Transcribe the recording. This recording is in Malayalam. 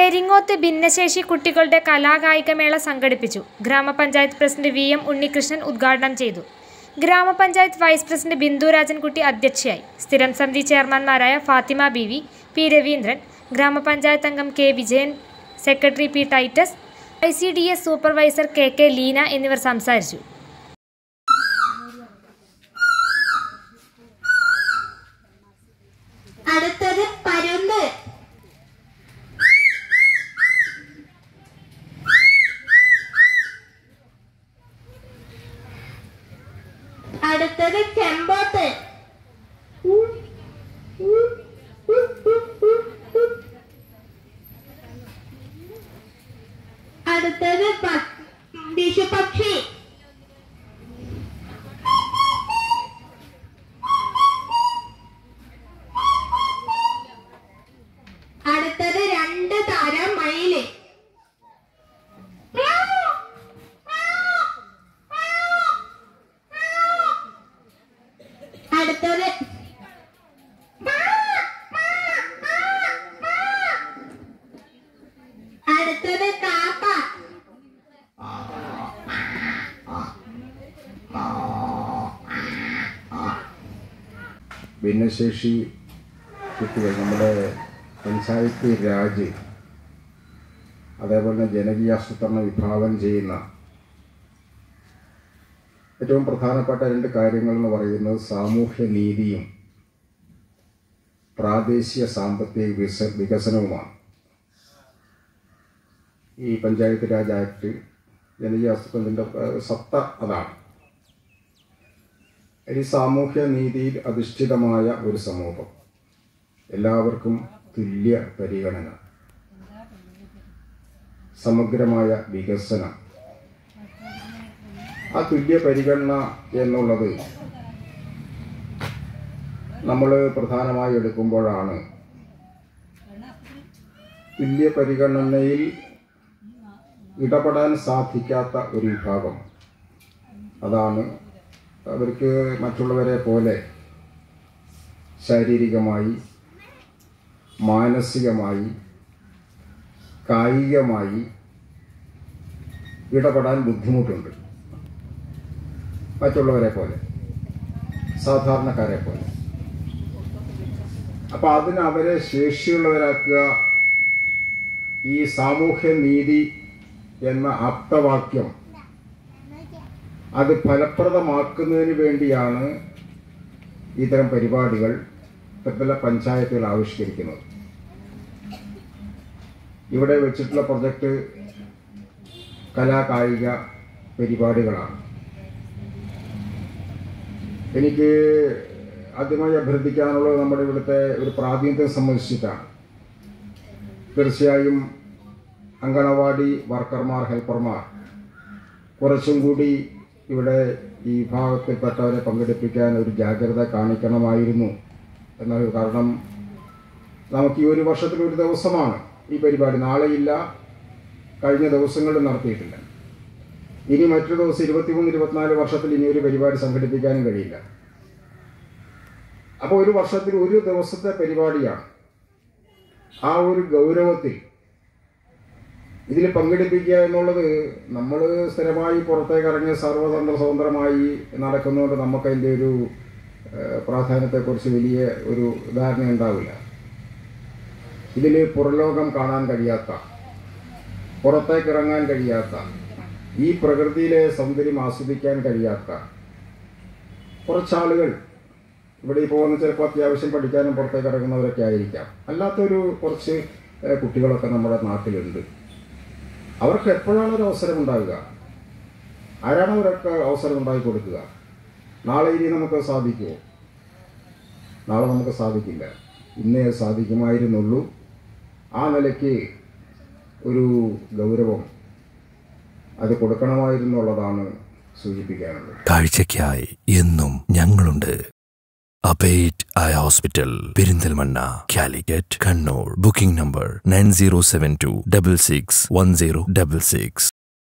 പെരിങ്ങോത്ത് ഭിന്നശേഷി കുട്ടികളുടെ കലാകായികമേള സംഘടിപ്പിച്ചു ഗ്രാമപഞ്ചായത്ത് പ്രസിഡന്റ് വി എം ഉണ്ണികൃഷ്ണൻ ഉദ്ഘാടനം ചെയ്തു ഗ്രാമപഞ്ചായത്ത് വൈസ് പ്രസിഡന്റ് ബിന്ദു രാജൻകുട്ടി അധ്യക്ഷയായി സ്ഥിരം സമിതി ചെയർമാൻമാരായ Fathima B V P Raveendran ഗ്രാമപഞ്ചായത്ത് അംഗം K Vijayan secretary P Titus I C D S supervisor K K Leena എന്നിവർ സംസാരിച്ചു അടുത്തത് പരുന്ത് അടുത്തത് ചെമ്പോത്ത് അടുത്തത് പ- വിഷുപക്ഷി അടുത്തത് രണ്ട് തരം മയില് അടുത്തത് അടുത്തത് കാക്ക ഭിന്നശേഷി കുട്ടികൾ നമ്മുടെ പഞ്ചായത്ത് രാജ് അതേപോലെ തന്നെ ജനകീയാസൂത്രണം വിഭാവനം ചെയ്യുന്ന ഏറ്റവും പ്രധാനപ്പെട്ട രണ്ട് കാര്യങ്ങൾ എന്ന് പറയുന്നത് സാമൂഹ്യ നീതിയും പ്രാദേശിക സാമ്പത്തിക വികസ വികസനവുമാണ് ഈ പഞ്ചായത്ത് രാജ് ആക്ട് ജനകീയാസൂത്രണത്തിൻ്റെ ഏഹ്, സത്ത അതാണ് ഈ സാമൂഹ്യ നീതിയിൽ അധിഷ്ഠിതമായ ഒരു സമൂഹം എല്ലാവർക്കും തുല്യ പരിഗണന സമഗ്രമായ വികസനം ആ തുല്യ പരിഗണന എന്നുള്ളത് നമ്മൾ പ്രധാനമായി എടുക്കുമ്പോഴാണ് തുല്യ പരിഗണനയിൽ ഇടപെടാൻ സാധിക്കാത്ത ഒരു വിഭാഗം അതാണ് അവർക്ക് മറ്റുള്ളവരെ പോലെ ശാരീരികമായി മാനസികമായി കായികമായി ഇടപെടാൻ ബുദ്ധിമുട്ടുണ്ട് മറ്റുള്ളവരെ പോലെ സാധാരണക്കാരെ പോലെ അപ്പം അതിന് അവരെ ശേഷിയുള്ളവരാക്കുക ഈ സാമൂഹ്യ നീതി എന്ന ആപ്തവാക്യം അത് ഫലപ്രദമാക്കുന്നതിന് വേണ്ടിയാണ് ഇത്തരം പരിപാടികൾ ത്രിതല പഞ്ചായത്തുകൾ ആവിഷ്കരിക്കുന്നത് ഇവിടെ വെച്ചിട്ടുള്ള പ്രൊജക്റ്റ് കലാകായിക പരിപാടികളാണ് എനിക്ക് ആദ്യമായി അഭ്യർത്ഥിക്കാനുള്ളത് നമ്മുടെ ഇവിടുത്തെ ഒരു പ്രാതിനിധ്യം സംബന്ധിച്ചിട്ടാണ് തീർച്ചയായും അങ്കണവാടി വർക്കർമാർ ഹെൽപ്പർമാർ കുറച്ചും കൂടി ഇവിടെ ഈ വിഭാഗത്തിൽപ്പെട്ടവരെ പങ്കെടുപ്പിക്കാൻ ഒരു ജാഗ്രത കാണിക്കണമായിരുന്നു എന്നാൽ കാരണം നമുക്ക് ഈ ഒരു വർഷത്തിൽ ഒരു ദിവസമാണ് ഈ പരിപാടി നാളെയില്ല കഴിഞ്ഞ ദിവസങ്ങളിൽ നടത്തിയിട്ടില്ല ഇനി മറ്റൊരു ദിവസം ഇരുപത്തിമൂന്ന് ഇരുപത്തിനാല് വർഷത്തിൽ ഇനി ഒരു പരിപാടി സംഘടിപ്പിക്കാനും കഴിയില്ല അപ്പോൾ ഒരു വർഷത്തിൽ ഒരു ദിവസത്തെ പരിപാടിയാണ് ആ ഒരു ഗൗരവത്തിൽ ഇതിൽ പങ്കെടുപ്പിക്കുക എന്നുള്ളത് നമ്മൾ സ്ഥിരമായി പുറത്തേക്ക് ഇറങ്ങി സർവതന്ത്ര സ്വതന്ത്രമായി നടക്കുന്നതുകൊണ്ട് നമുക്ക് അതിൻ്റെ ഒരു ഏഹ്, പ്രാധാന്യത്തെക്കുറിച്ച് വലിയ ഒരു ധാരണ ഉണ്ടാവില്ല ഇതിൽ പുറലോകം കാണാൻ കഴിയാത്ത പുറത്തേക്ക് ഇറങ്ങാൻ കഴിയാത്ത ഈ പ്രകൃതിയിലെ സൗന്ദര്യം ആസ്വദിക്കാൻ കഴിയാത്ത കുറച്ചാളുകൾ ഇവിടെ ഇപ്പോൾ വന്ന് ചിലപ്പോൾ അത്യാവശ്യം പഠിക്കാനും പുറത്തേക്ക് ഇറങ്ങുന്നവരൊക്കെ ആയിരിക്കാം അല്ലാത്തൊരു കുറച്ച് ഏഹ്, കുട്ടികളൊക്കെ നമ്മുടെ നാട്ടിലുണ്ട് അവർക്ക് എപ്പോഴാണ് ഒരു അവസരം ഉണ്ടാവുക ആരാണ് അവർക്ക് അവസരം ഉണ്ടാക്കി കൊടുക്കുക നാളെ ഇനി നമുക്ക് സാധിക്കുമോ നാളെ നമുക്ക് സാധിക്കില്ല ഇന്നേ സാധിക്കുമായിരുന്നുള്ളൂ ആ നിലയ്ക്ക് ഒരു ഗൗരവം അത് കൊടുക്കണമായിരുന്നുള്ളതാണ് സൂചിപ്പിക്കാനുള്ളത് കാഴ്ചയ്ക്കായി എന്നും ഞങ്ങളുണ്ട് അപേറ്റ് eye hospital Perinthalmanna Calicut Kannur booking number nine zero seven two double six one zero double six